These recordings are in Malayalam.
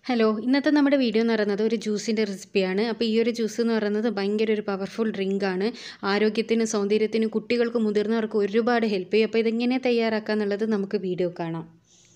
ഹലോ ഇന്നത്തെ നമ്മുടെ വീഡിയോ എന്ന് പറയുന്നത് ഒരു ജ്യൂസിൻ്റെ റെസിപ്പിയാണ് അപ്പോൾ ഈ ഒരു ജ്യൂസ് എന്ന് പറയുന്നത് ഭയങ്കര ഒരു പവർഫുൾ ഡ്രിങ്ക് ആണ് ആരോഗ്യത്തിനും സൗന്ദര്യത്തിനും കുട്ടികൾക്കും മുതിർന്നവർക്കും ഒരുപാട് ഹെൽപ്പ് ചെയ്യും അപ്പോൾ ഇതെങ്ങനെ തയ്യാറാക്കുക എന്നുള്ളത് നമുക്ക് വീഡിയോ കാണാം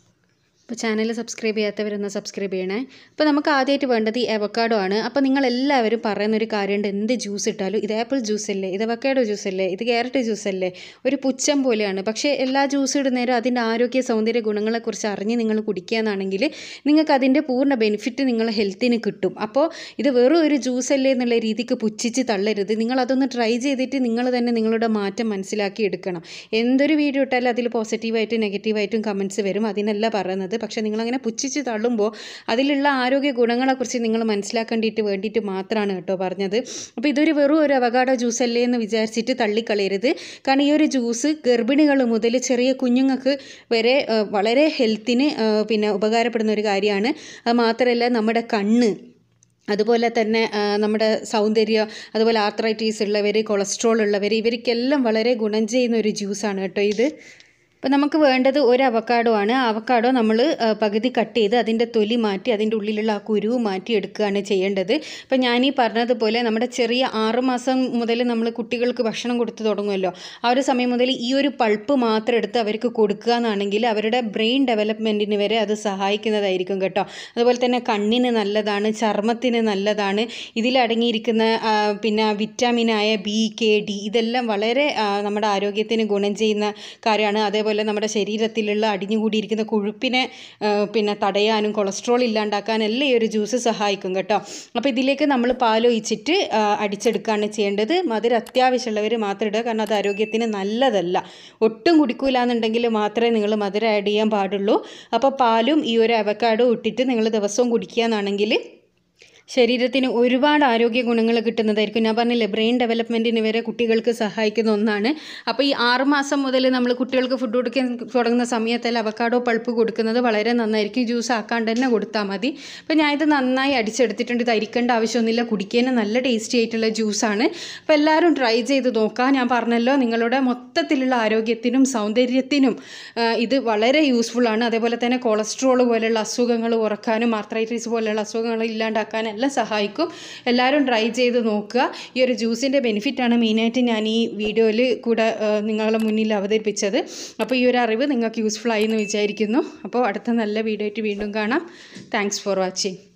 അപ്പോൾ ചാനൽ സബ്സ്ക്രൈബ് ചെയ്യാത്തവരൊന്ന് സബ്സ്ക്രൈബ് ചെയ്യണേ അപ്പോൾ നമുക്ക് ആദ്യമായിട്ട് വേണ്ടത് ഈ അവക്കാഡോ ആണ് അപ്പോൾ നിങ്ങൾ എല്ലാവരും പറയുന്ന ഒരു കാര്യമുണ്ട് എന്ത് ജ്യൂസ് ഇട്ടാലും ഇത് ആപ്പിൾ ജ്യൂസ് അല്ലേ ഇത് അവക്കാഡോ ജ്യൂസ് അല്ലേ ഇത് ക്യാരറ്റ് ജ്യൂസ് അല്ലേ ഒരു പുച്ഛം പോലെയാണ് പക്ഷേ എല്ലാ ജ്യൂസ് ഇടുന്നേരം അതിൻ്റെ ആരോഗ്യ സൗന്ദര്യ ഗുണങ്ങളെക്കുറിച്ച് അറിഞ്ഞ് നിങ്ങൾ കുടിക്കുകയെന്നാണെങ്കിൽ നിങ്ങൾക്ക് അതിൻ്റെ പൂർണ്ണ ബെനിഫിറ്റ് നിങ്ങളെ ഹെൽത്തിന് കിട്ടും അപ്പോൾ ഇത് വെറും ഒരു ജ്യൂസ് അല്ലേ എന്നുള്ള രീതിക്ക് പുച്ഛിച്ച് തള്ളരുത് നിങ്ങൾ അതൊന്ന് ട്രൈ ചെയ്തിട്ട് നിങ്ങൾ തന്നെ നിങ്ങളുടെ മാറ്റം മനസ്സിലാക്കി എടുക്കണം എന്തൊരു വീഡിയോ ഇട്ടാലും അതിൽ പോസിറ്റീവായിട്ടും നെഗറ്റീവായിട്ടും കമൻസ് വരും അതിനല്ല പറയുന്നത് പക്ഷേ നിങ്ങളങ്ങനെ പുച്ഛിച്ച് തള്ളുമ്പോൾ അതിലുള്ള ആരോഗ്യ ഗുണങ്ങളെക്കുറിച്ച് നിങ്ങൾ മനസ്സിലാക്കേണ്ടിയിട്ട് വേണ്ടിയിട്ട് മാത്രമാണ് കേട്ടോ പറഞ്ഞത് അപ്പോൾ ഇതൊരു വെറും ഒരു അവകാഡോ ജ്യൂസ് അല്ലേ എന്ന് വിചാരിച്ചിട്ട് തള്ളിക്കളയരുത് കാരണം ഈ ഒരു ജ്യൂസ് ഗർഭിണികൾ മുതൽ ചെറിയ കുഞ്ഞുങ്ങൾക്ക് വരെ ആ, വളരെ ഹെൽത്തിന് ആ, പിന്നെ ഉപകാരപ്പെടുന്ന ഒരു കാര്യമാണ് അത് മാത്രമല്ല നമ്മുടെ കണ്ണ് അതുപോലെ തന്നെ ആ, നമ്മുടെ സൗന്ദര്യം അതുപോലെ ആർത്രൈറ്റീസ് ഉള്ളവർ കൊളസ്ട്രോൾ ഉള്ളവർ ഇവർക്കെല്ലാം വളരെ ഗുണം ചെയ്യുന്ന ഒരു ജ്യൂസാണ് കേട്ടോ ഇത് അപ്പോൾ നമുക്ക് വേണ്ടത് ഒരു അവക്കാഡോ ആണ് ആ അവക്കാഡോ നമ്മൾ പകുതി കട്ട് ചെയ്ത് അതിൻ്റെ തൊലി മാറ്റി അതിൻ്റെ ഉള്ളിലുള്ള ആ കുരുവ് മാറ്റി എടുക്കുകയാണ് ചെയ്യേണ്ടത് അപ്പോൾ ഞാൻ ഈ പറഞ്ഞതുപോലെ നമ്മുടെ ചെറിയ ആറ് മാസം മുതൽ നമ്മൾ കുട്ടികൾക്ക് ഭക്ഷണം കൊടുത്ത് തുടങ്ങുമല്ലോ ആ ഒരു സമയം മുതൽ ഈ ഒരു പൾപ്പ് മാത്രം എടുത്ത് അവർക്ക് കൊടുക്കുക എന്നാണെങ്കിൽ അവരുടെ ബ്രെയിൻ ഡെവലപ്മെൻറ്റിന് വരെ അത് സഹായിക്കുന്നതായിരിക്കും കേട്ടോ അതുപോലെ തന്നെ കണ്ണിന് നല്ലതാണ് ചർമ്മത്തിന് നല്ലതാണ് ഇതിലടങ്ങിയിരിക്കുന്ന ആ, പിന്നെ വിറ്റാമിനായ ബി കെ ഡി ഇതെല്ലാം വളരെ ആ, നമ്മുടെ ആരോഗ്യത്തിന് ഗുണം ചെയ്യുന്ന കാര്യമാണ് അതേപോലെ നമ്മുടെ ശരീരത്തിലുള്ള അടിഞ്ഞുകൂടിയിരിക്കുന്ന കൊഴുപ്പിനെ ആ, പിന്നെ തടയാനും കൊളസ്ട്രോൾ ഇല്ലാണ്ടാക്കാനും എല്ലാം ഈ ഒരു ജ്യൂസ് സഹായിക്കും കേട്ടോ അപ്പോൾ ഇതിലേക്ക് നമ്മൾ പാലൊഴിച്ചിട്ട് ആ, അടിച്ചെടുക്കുകയാണ് ചെയ്യേണ്ടത് മധുരം അത്യാവശ്യമുള്ളവർ മാത്രം ഇടുക കാരണം അത് ആരോഗ്യത്തിന് നല്ലതല്ല ഒട്ടും കുടിക്കൂല എന്നുണ്ടെങ്കിൽ മാത്രമേ നിങ്ങൾ മധുരം ആഡ് ചെയ്യാൻ പാടുള്ളൂ അപ്പോൾ പാലും ഈ ഒരു അവക്കാഡോ ഇട്ടിട്ട് നിങ്ങൾ ദിവസവും കുടിക്കുക എന്നാണെങ്കിൽ ശരീരത്തിന് ഒരുപാട് ആരോഗ്യ ഗുണങ്ങൾ കിട്ടുന്നതായിരിക്കും ഞാൻ പറഞ്ഞില്ലേ ബ്രെയിൻ ഡെവലപ്മെൻറ്റിന് വരെ കുട്ടികൾക്ക് സഹായിക്കുന്ന ഒന്നാണ് അപ്പോൾ ഈ ആറ് മാസം മുതൽ നമ്മൾ കുട്ടികൾക്ക് ഫുഡ് കൊടുക്കാൻ തുടങ്ങുന്ന സമയത്തിൽ അവക്കാഡോ പൾപ്പ് കൊടുക്കുന്നത് വളരെ നന്നായിരിക്കും ജ്യൂസ് ആക്കാണ്ട് തന്നെ കൊടുത്താൽ മതി അപ്പോൾ ഞാൻ ഇത് നന്നായി അടിച്ചെടുത്തിട്ടുണ്ട് ഇത് അരിക്കേണ്ട ആവശ്യമൊന്നുമില്ല കുടിക്കാൻ നല്ല ടേസ്റ്റി ആയിട്ടുള്ള ജ്യൂസാണ് അപ്പോൾ എല്ലാവരും ട്രൈ ചെയ്ത് നോക്കാം ഞാൻ പറഞ്ഞല്ലോ നിങ്ങളുടെ മൊത്തത്തിലുള്ള ആരോഗ്യത്തിനും സൗന്ദര്യത്തിനും ആ, ഇത് വളരെ യൂസ്ഫുൾ ആണ് അതേപോലെ തന്നെ കൊളസ്ട്രോൾ പോലെയുള്ള അസുഖങ്ങൾ കുറക്കാനും ആർത്രൈറ്റിസ് പോലെയുള്ള അസുഖങ്ങൾ ഇല്ലാണ്ടാക്കാനും എല്ലാം സഹായിക്കും എല്ലാവരും ട്രൈ ചെയ്ത് നോക്കുക ഈ ഒരു ജ്യൂസിൻ്റെ ബെനിഫിറ്റാണ് മെയിനായിട്ട് ഞാൻ ഈ വീഡിയോയിൽ കൂടെ ആ, നിങ്ങളുടെ മുന്നിൽ അവതരിപ്പിച്ചത് അപ്പോൾ ഈ ഒരു അറിവ് നിങ്ങൾക്ക് യൂസ്ഫുൾ ആയി എന്ന് വിചാരിക്കുന്നു അപ്പോൾ അടുത്ത നല്ല വീഡിയോ ആയിട്ട് വീണ്ടും കാണാം താങ്ക്സ് ഫോർ വാച്ചിങ്